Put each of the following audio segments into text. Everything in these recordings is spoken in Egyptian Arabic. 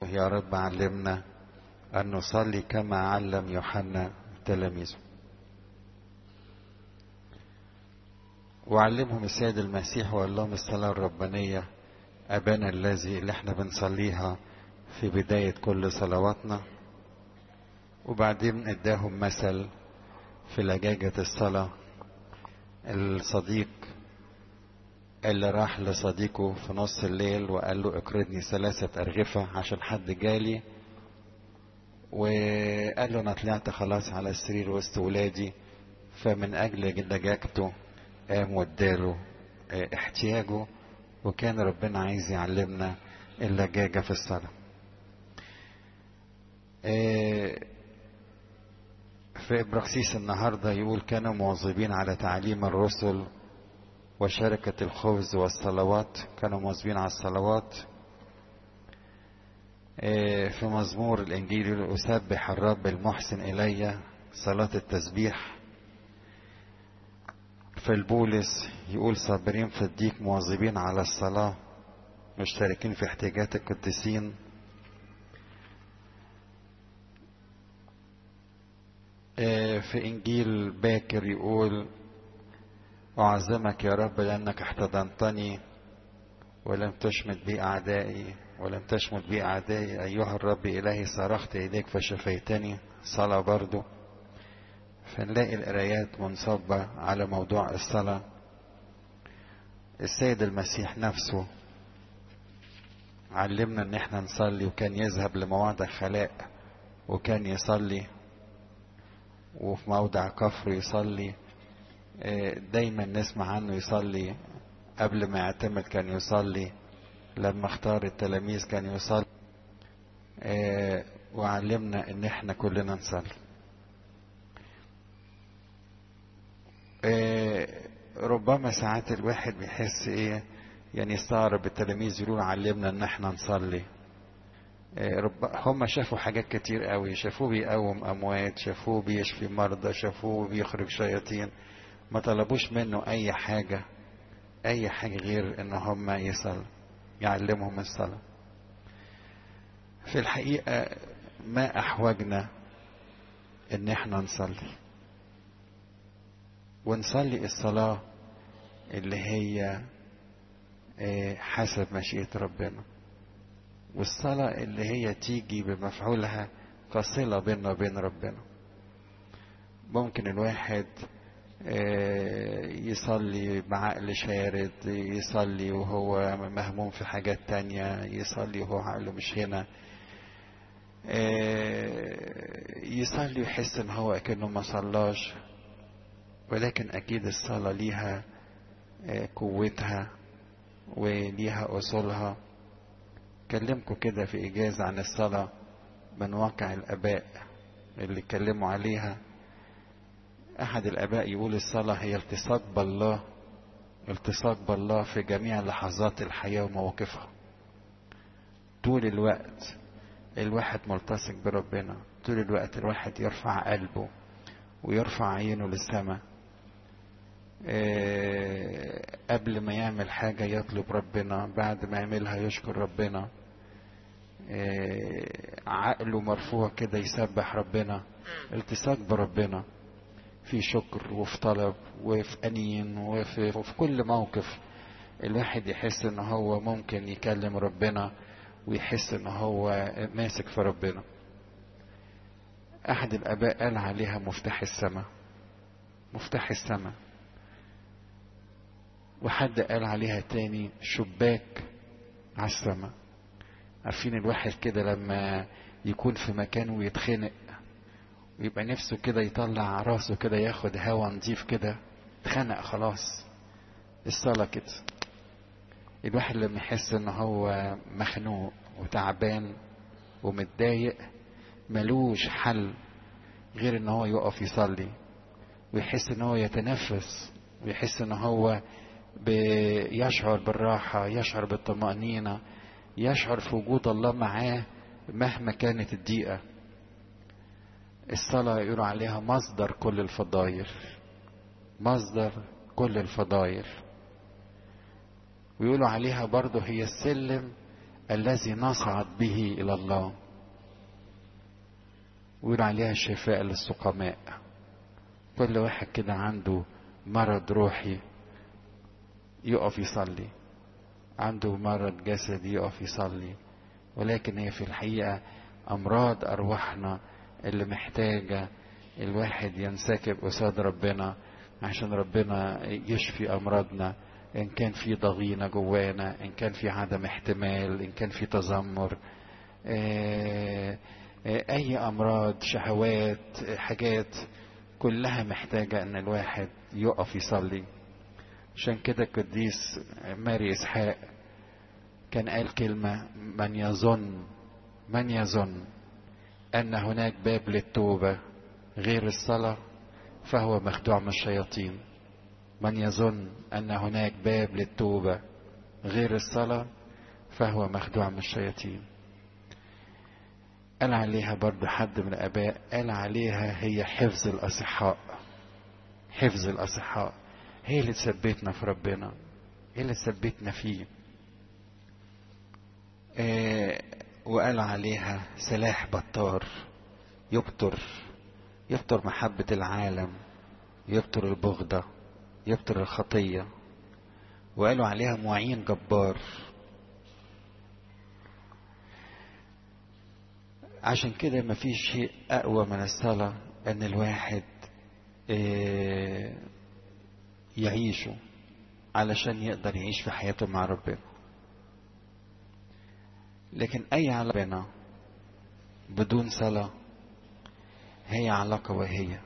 يا رب علمنا أن نصلي كما علم يوحنا تلاميذه وعلمهم السيد المسيح وقال لهم الصلاة الربانية أبانا الذي اللي احنا بنصليها في بداية كل صلواتنا وبعدين اداهم مثل في لجاجة الصلاة الصديق اللي راح لصديقه في نص الليل وقال له اقرضني ثلاثة أرغفة عشان حد جالي وقال له أنا طلعت خلاص على السرير وسط ولادي فمن أجل لجاجته قام واداله احتياجه وكان ربنا عايز يعلمنا اللجاجة في الصلاة في إبراكسيس النهاردة يقول كانوا مواظبين على تعليم الرسل وشركة الخبز والصلوات كانوا مواظبين على الصلوات في مزمور الإنجيل يقول أسبح الرب المحسن إلي صلاة التسبيح في البولس يقول صابرين في الضيق مواظبين على الصلاة مشتركين في احتياجات القديسين في إنجيل باكر يقول أعظمك يا رب لأنك احتضنتني ولم تشمت بي أعدائي ولم تشمت بي أعدائي أيها الرب إلهي صرخت إليك فشفيتني صلاة برضو فنلاقي القرايات منصبة على موضوع الصلاة السيد المسيح نفسه علمنا ان احنا نصلي وكان يذهب لمواضع خلاء وكان يصلي وفي موضع كفر يصلي دايما نسمع عنه يصلي قبل ما يعتمد كان يصلي لما اختار التلاميذ كان يصلي وعلمنا ان احنا كلنا نصلي ربما ساعات الواحد بيحس ايه يعني يستغرب التلاميذ يقولوا علمنا ان احنا نصلي هم شافوا حاجات كتير قوي شافوه بيقوم اموات شافوه بيشفي مرضى شافوه بيخرج شياطين ما طلبوش منه اي حاجة اي حاجة غير ان هم يصلوا يعلمهم الصلاة في الحقيقة ما احوجنا ان احنا نصلي ونصلي الصلاة اللي هي حسب مشيئة ربنا والصلاة اللي هي تيجي بمفعولها كصلة بيننا وبين ربنا ممكن الواحد يصلي بعقل شارد يصلي وهو مهموم في حاجات تانية يصلي وهو عقله مش هنا يصلي ويحس ان هو اكنه ما صلاش ولكن اكيد الصلاة ليها قوتها وليها اصولها كلمكم كده في إجازة عن الصلاة من واقع الآباء اللي اتكلموا عليها أحد الآباء يقول الصلاة هي التصاق بالله التصاق بالله في جميع لحظات الحياة ومواقفها طول الوقت الواحد ملتصق بربنا طول الوقت الواحد يرفع قلبه ويرفع عينه للسماء أه قبل ما يعمل حاجة يطلب ربنا بعد ما يعملها يشكر ربنا أه عقله مرفوع كده يسبح ربنا التصاق بربنا في شكر وفي طلب وفي أنين وفي, وفي كل موقف الواحد يحس ان هو ممكن يكلم ربنا ويحس ان هو ماسك في ربنا احد الاباء قال عليها مفتاح السماء مفتاح السماء وحد قال عليها تاني شباك على السماء عارفين الواحد كده لما يكون في مكان ويتخنق ويبقى نفسه كده يطلع راسه كده ياخد هوا نضيف كده اتخنق خلاص الصلاة كده الواحد لما يحس ان هو مخنوق وتعبان ومتضايق ملوش حل غير ان هو يقف يصلي ويحس ان هو يتنفس ويحس ان هو يشعر بالراحة يشعر بالطمأنينة يشعر في وجود الله معاه مهما كانت الضيقة الصلاة يقولوا عليها مصدر كل الفضائل مصدر كل الفضائل ويقولوا عليها برضه هي السلم الذي نصعد به إلى الله ويقول عليها شفاء للسقماء كل واحد كده عنده مرض روحي يقف يصلي عنده مرض جسدي يقف يصلي ولكن هي في الحقيقة أمراض أرواحنا اللي محتاجة الواحد ينسكب قصاد ربنا عشان ربنا يشفي أمراضنا إن كان في ضغينة جوانا إن كان في عدم احتمال إن كان في تذمر أي أمراض شهوات حاجات كلها محتاجة إن الواحد يقف يصلي عشان كده القديس ماري إسحاق كان قال كلمة من يظن من يظن أن هناك باب للتوبة غير الصلاة فهو مخدوع من الشياطين من يظن أن هناك باب للتوبة غير الصلاة فهو مخدوع من الشياطين قال عليها برضو حد من الآباء قال عليها هي حفظ الأصحاء حفظ الأصحاء هي اللي تثبتنا في ربنا هي اللي تثبتنا فيه آه وقال عليها سلاح بطار يبطر يبطر محبة العالم يبطر البغضة يبطر الخطية وقالوا عليها معين جبار عشان كده مفيش شيء أقوى من الصلاة أن الواحد يعيشه علشان يقدر يعيش في حياته مع ربنا لكن أي علاقة بدون صلاة هي علاقة وهي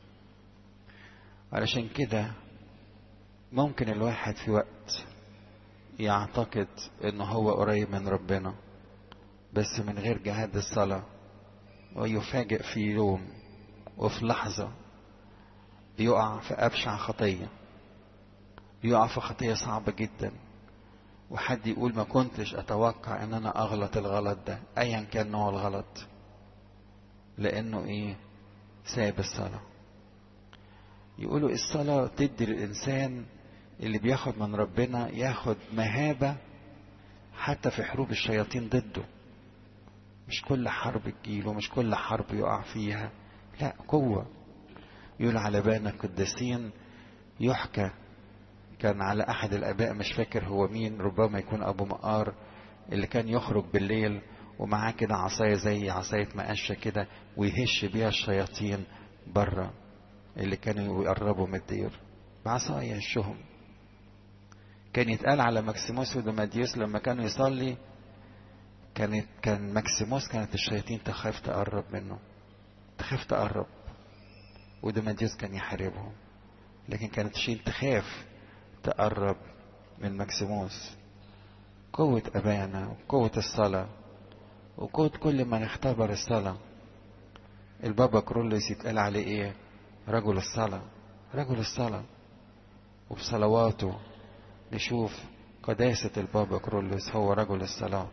علشان كده ممكن الواحد في وقت يعتقد انه هو قريب من ربنا بس من غير جهاد الصلاة ويفاجئ في يوم وفي لحظة يقع في أبشع خطية يقع في خطية صعبة جدا وحد يقول ما كنتش أتوقع أن أنا أغلط الغلط ده أيا كان نوع الغلط لأنه إيه ساب الصلاة يقولوا الصلاة تدي للإنسان اللي بياخد من ربنا ياخد مهابة حتى في حروب الشياطين ضده مش كل حرب تجيله مش كل حرب يقع فيها لا قوة يقول على بان القديسين يحكى كان على أحد الآباء مش فاكر هو مين ربما يكون أبو مقار اللي كان يخرج بالليل ومعاه كده عصاية زي عصاية مقشة كده ويهش بيها الشياطين بره اللي كانوا يقربوا من الدير بعصاية يهشهم كان يتقال على مكسيموس ودماديوس لما كانوا يصلي كانت كان مكسيموس كانت الشياطين تخاف تقرب منه تخاف تقرب ودماديوس كان يحاربهم لكن كانت الشياطين تخاف تقرب من مكسيموس قوة أبانا وقوة الصلاة وقوة كل من اختبر الصلاة البابا كرولس يتقال عليه ايه رجل الصلاة رجل الصلاة وبصلواته نشوف قداسة البابا كرولس هو رجل الصلاة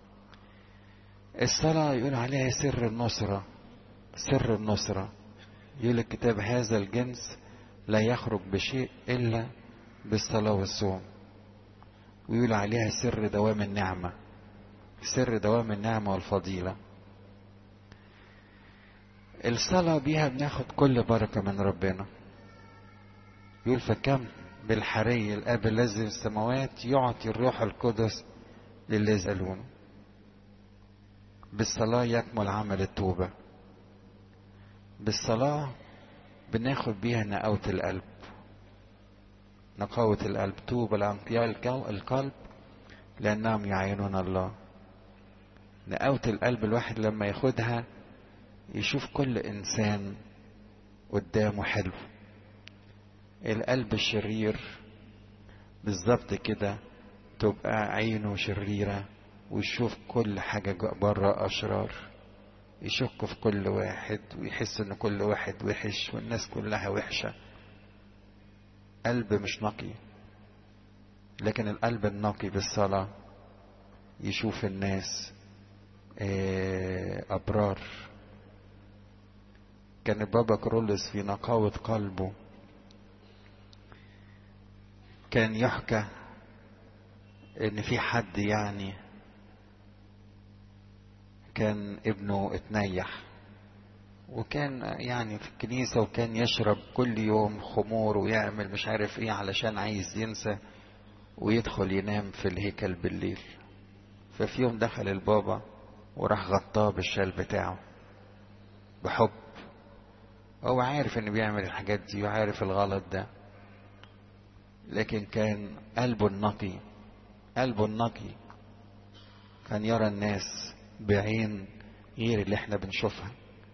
الصلاة يقول عليها سر النصرة سر النصرة يقول الكتاب هذا الجنس لا يخرج بشيء إلا بالصلاة والصوم ويقول عليها سر دوام النعمة سر دوام النعمة والفضيلة الصلاة بيها بناخد كل بركة من ربنا يقول فكم بالحري الآب الذي في السماوات يعطي الروح القدس للي يسألونه بالصلاة يكمل عمل التوبة بالصلاة بناخد بيها نقاوة القلب نقاوة القلب توبة لأنقياء القلب لأنهم يعينون الله نقاوة القلب الواحد لما ياخدها يشوف كل إنسان قدامه حلو القلب الشرير بالظبط كده تبقى عينه شريرة ويشوف كل حاجة بره أشرار يشك في كل واحد ويحس ان كل واحد وحش والناس كلها وحشة قلب مش نقي لكن القلب النقي بالصلاة يشوف الناس أبرار كان البابا كرولس في نقاوة قلبه كان يحكى ان في حد يعني كان ابنه اتنيح وكان يعني في الكنيسة وكان يشرب كل يوم خمور ويعمل مش عارف ايه علشان عايز ينسى ويدخل ينام في الهيكل بالليل ففي يوم دخل البابا وراح غطاه بالشال بتاعه بحب هو عارف انه بيعمل الحاجات دي وعارف الغلط ده لكن كان قلبه النقي قلبه النقي كان يرى الناس بعين غير اللي احنا بنشوفها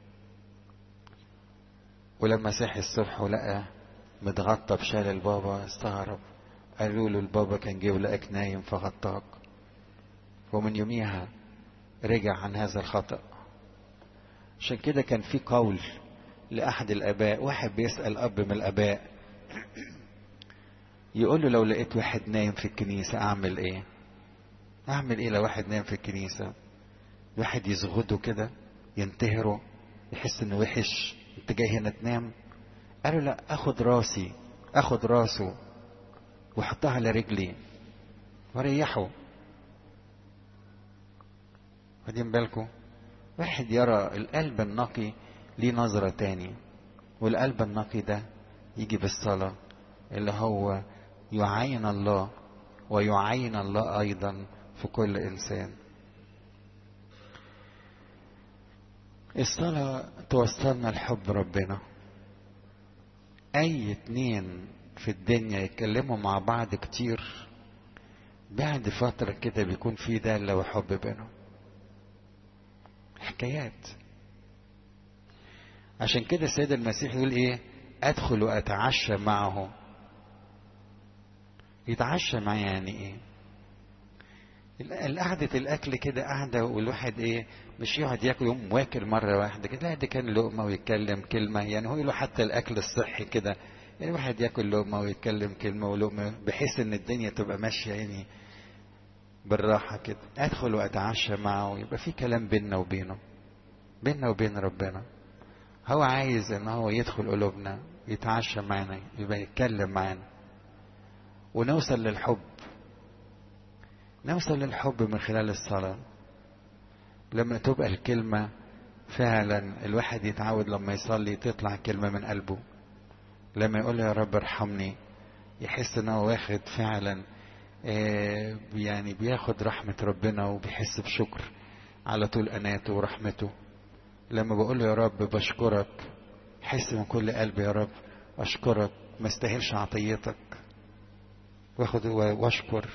ولما صحي الصبح ولقى متغطى بشال البابا استغرب قالوا له البابا كان جه ولقاك نايم فغطاك ومن يوميها رجع عن هذا الخطأ عشان كده كان في قول لأحد الآباء واحد بيسأل أب من الآباء يقول له لو لقيت واحد نايم في الكنيسة أعمل إيه؟ أعمل إيه لو واحد نايم في الكنيسة؟ واحد يزغده كده ينتهره يحس إنه وحش أنت جاي هنا تنام؟ قالوا لا أخد راسي أخد راسه وأحطها على رجلي وأريحه واخدين بالكم؟ واحد يرى القلب النقي ليه نظرة تاني والقلب النقي ده يجي بالصلاة اللي هو يعين الله ويعين الله أيضا في كل إنسان الصلاة توصلنا لحب ربنا أي اتنين في الدنيا يتكلموا مع بعض كتير بعد فترة كده بيكون في دالة وحب بينهم حكايات عشان كده السيد المسيح يقول ايه ادخل واتعشى معه يتعشى معاه يعني ايه قعدة الأكل كده قاعدة والواحد إيه مش يقعد ياكل يوم واكل مرة واحدة كده لا دي كان لقمة ويتكلم كلمة يعني هو له حتى الأكل الصحي كده يعني الواحد ياكل لقمة ويتكلم كلمة ولقمة بحيث إن الدنيا تبقى ماشية يعني بالراحة كده أدخل وأتعشى معه ويبقى في كلام بيننا وبينه بيننا وبين ربنا هو عايز إن هو يدخل قلوبنا يتعشى معنا يبقى يتكلم معنا ونوصل للحب نوصل للحب من خلال الصلاة لما تبقى الكلمة فعلا الواحد يتعود لما يصلي تطلع كلمة من قلبه لما يقول يا رب ارحمني يحس ان هو واخد فعلا آه يعني بياخد رحمة ربنا وبيحس بشكر على طول أناته ورحمته لما بقول له يا رب بشكرك حس من كل قلبي يا رب أشكرك ما استاهلش عطيتك واخد واشكر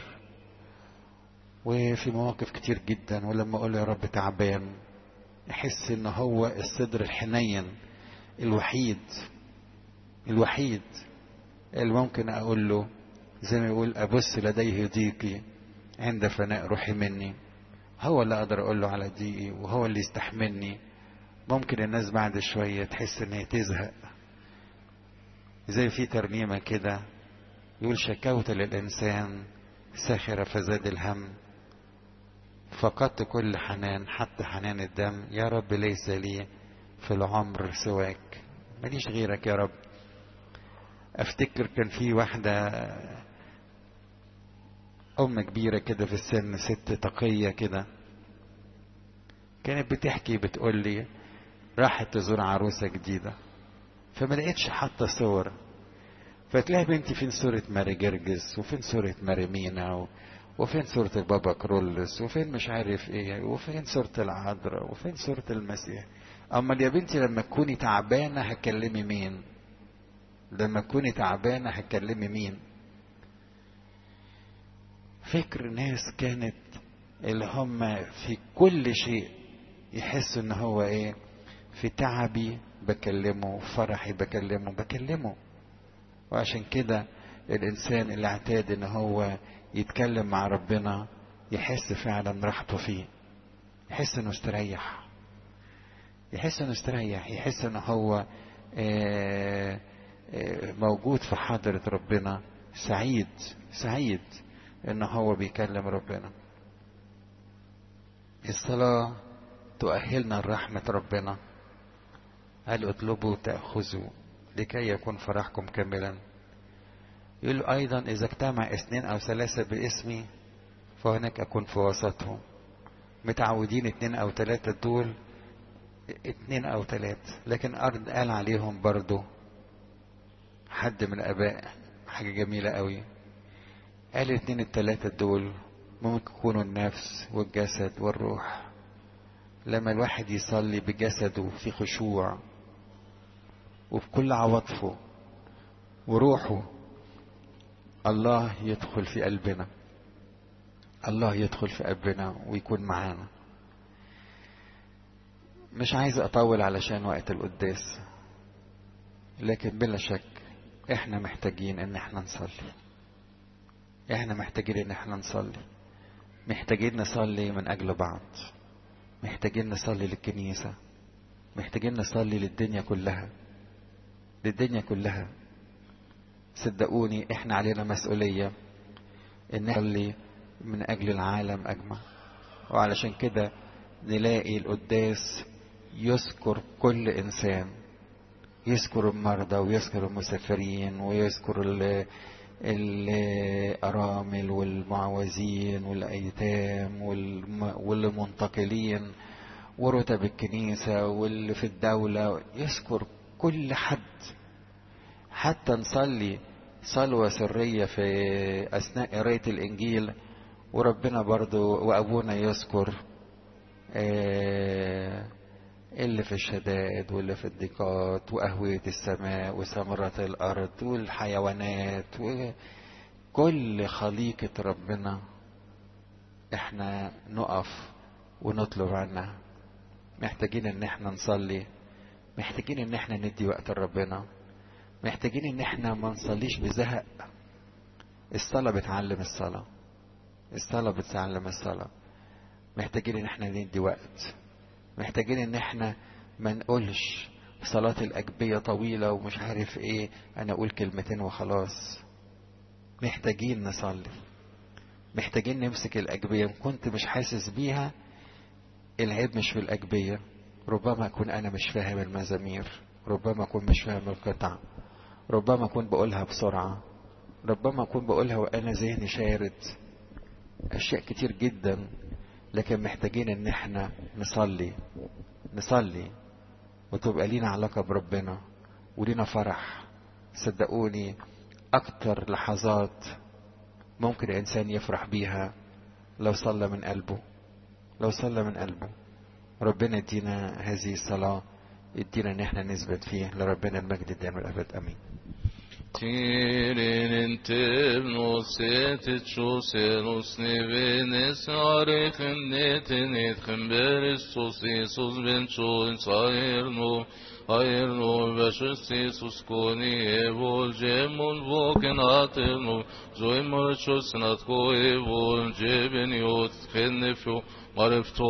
وفي مواقف كتير جدا ولما اقول يا رب تعبان احس ان هو الصدر الحنين الوحيد الوحيد اللي ممكن اقول له زي ما يقول ابص لديه ضيقي عند فناء روحي مني هو اللي اقدر اقول له على ضيقي وهو اللي يستحملني ممكن الناس بعد شوية تحس ان هي تزهق زي في ترنيمة كده يقول شكوت للإنسان ساخرة فزاد الهم فقدت كل حنان حتى حنان الدم يا رب ليس لي في العمر سواك ماليش غيرك يا رب افتكر كان في واحدة أم كبيرة كده في السن ست تقية كده كانت بتحكي بتقول لي راحت تزور عروسة جديدة فما لقيتش حاطة صور فتلاقي بنتي فين صورة ماري جرجس وفين صورة ماري مينا و... وفين صورة البابا كرولس وفين مش عارف ايه وفين صورة العذراء وفين صورة المسيح اما يا بنتي لما تكوني تعبانة هتكلمي مين لما تكوني تعبانة هتكلمي مين فكر ناس كانت اللي هم في كل شيء يحسوا ان هو ايه في تعبي بكلمه في فرحي بكلمه بكلمه وعشان كده الانسان اللي اعتاد ان هو يتكلم مع ربنا يحس فعلا راحته فيه يحس انه استريح يحس انه استريح يحس ان هو آآ آآ موجود في حضرة ربنا سعيد سعيد ان هو بيكلم ربنا الصلاة تؤهلنا لرحمة ربنا قال اطلبوا تأخذوا لكي يكون فرحكم كاملا يقول أيضا إذا اجتمع اثنين أو ثلاثة باسمي فهناك أكون في وسطهم متعودين اتنين او تلاتة دول اتنين او تلاتة لكن ارض قال عليهم برضو حد من الاباء حاجة جميلة قوي قال اتنين التلاتة دول ممكن يكونوا النفس والجسد والروح لما الواحد يصلي بجسده في خشوع وبكل عواطفه وروحه الله يدخل في قلبنا الله يدخل في قلبنا ويكون معانا مش عايز اطول علشان وقت القداس لكن بلا شك احنا محتاجين ان احنا نصلي احنا محتاجين ان احنا نصلي محتاجين نصلي من اجل بعض محتاجين نصلي للكنيسة محتاجين نصلي للدنيا كلها للدنيا كلها صدقوني احنا علينا مسؤولية ان نصلي من اجل العالم اجمع وعلشان كده نلاقي القداس يذكر كل انسان يذكر المرضى ويذكر المسافرين ويذكر الأرامل والمعوزين والأيتام والمنتقلين ورتب الكنيسة واللي في الدولة يذكر كل حد حتى نصلي صلوة سرية في أثناء قراية الإنجيل وربنا برضو وأبونا يذكر اللي في الشدائد واللي في الضيقات وأهوية السماء وثمرة الأرض والحيوانات وكل خليقة ربنا احنا نقف ونطلب عنها محتاجين ان احنا نصلي محتاجين ان احنا ندي وقت لربنا محتاجين ان احنا ما نصليش بزهق الصلاة بتعلم الصلاة الصلاة بتعلم الصلاة محتاجين ان احنا ندي وقت محتاجين ان احنا ما نقولش صلاة الأجبية طويلة ومش عارف ايه انا اقول كلمتين وخلاص محتاجين نصلي محتاجين نمسك الأجبية إن كنت مش حاسس بيها العيب مش في الأجبية ربما أكون أنا مش فاهم المزامير ربما أكون مش فاهم القطع ربما أكون بقولها بسرعة ربما أكون بقولها وأنا ذهني شارد أشياء كتير جدا لكن محتاجين إن احنا نصلي نصلي وتبقى لينا علاقة بربنا ولينا فرح صدقوني أكتر لحظات ممكن الإنسان يفرح بيها لو صلى من قلبه لو صلى من قلبه ربنا يدينا هذه الصلاة يدينا ان احنا نثبت فيه لربنا المجد الدائم والابد امين Tirin internos et chosenos nevenes arechim netin etchem beristos Jesus ben choin saerno aerno vashus Jesus koni evol gemon voken aterno zoimor chosnat ko evol jeben yot khenefo marefto